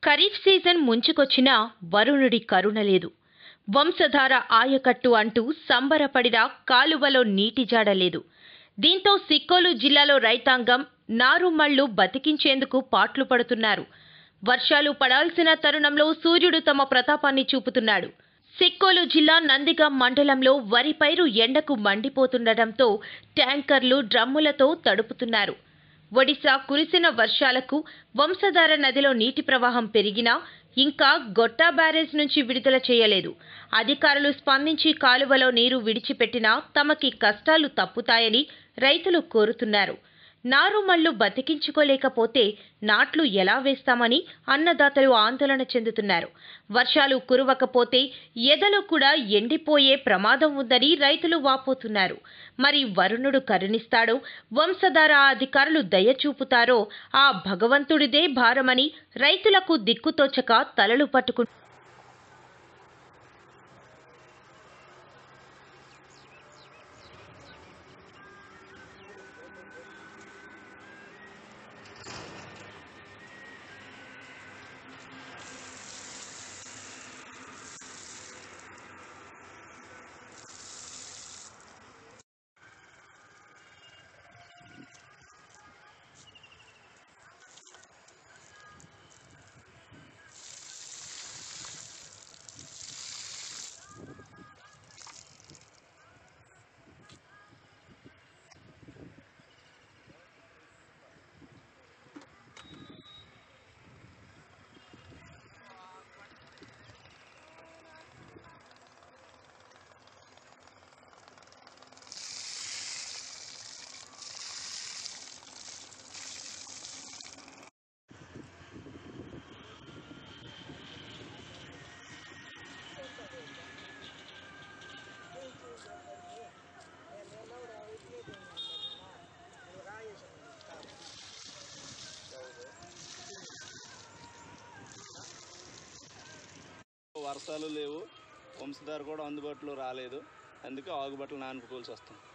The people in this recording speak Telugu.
ఖరీఫ్ సీజన్ ముంచుకొచ్చినా వరుణుడి కరుణ లేదు వంశధార ఆయకట్టు అంటూ సంబరపడిన కాలువలో నీటి జాడ లేదు దీంతో సిక్కోలు జిల్లాలో రైతాంగం నారుమళ్లు బతికించేందుకు పాట్లు పడుతున్నారు వర్షాలు పడాల్సిన తరుణంలో సూర్యుడు తమ ప్రతాపాన్ని చూపుతున్నాడు సిక్కోలు జిల్లా నందిగాం మండలంలో వరి పైరు ఎండకు మండిపోతుండటంతో ట్యాంకర్లు డ్రమ్ములతో తడుపుతున్నారు ఒడిశా కురిసిన వర్షాలకు వంశధార నదిలో నీటి ప్రవాహం పెరిగినా ఇంకా గొట్టా బ్యారేజ్ నుంచి విడుదల చేయలేదు అధికారులు స్పందించి కాలువలో నీరు విడిచిపెట్టినా తమకి కష్టాలు తప్పుతాయని రైతులు కోరుతున్నారు నారుమళ్లు బతికించుకోలేకపోతే నాట్లు ఎలా వేస్తామని అన్నదాతలు ఆందోళన చెందుతున్నారు వర్షాలు కురవకపోతే ఎదలు కూడా ఎండిపోయే ప్రమాదం ఉందని రైతులు వాపోతున్నారు మరి వరుణుడు కరుణిస్తాడో వంశధార అధికారులు దయ చూపుతారో ఆ భగవంతుడిదే భారమని రైతులకు దిక్కుతోచక తలలు పట్టుకు వర్షాలు లేవు వంశధార కూడా అందుబాటులో రాలేదు అందుకే ఆగుబట్టలు నానుకోవాల్సి వస్తుంది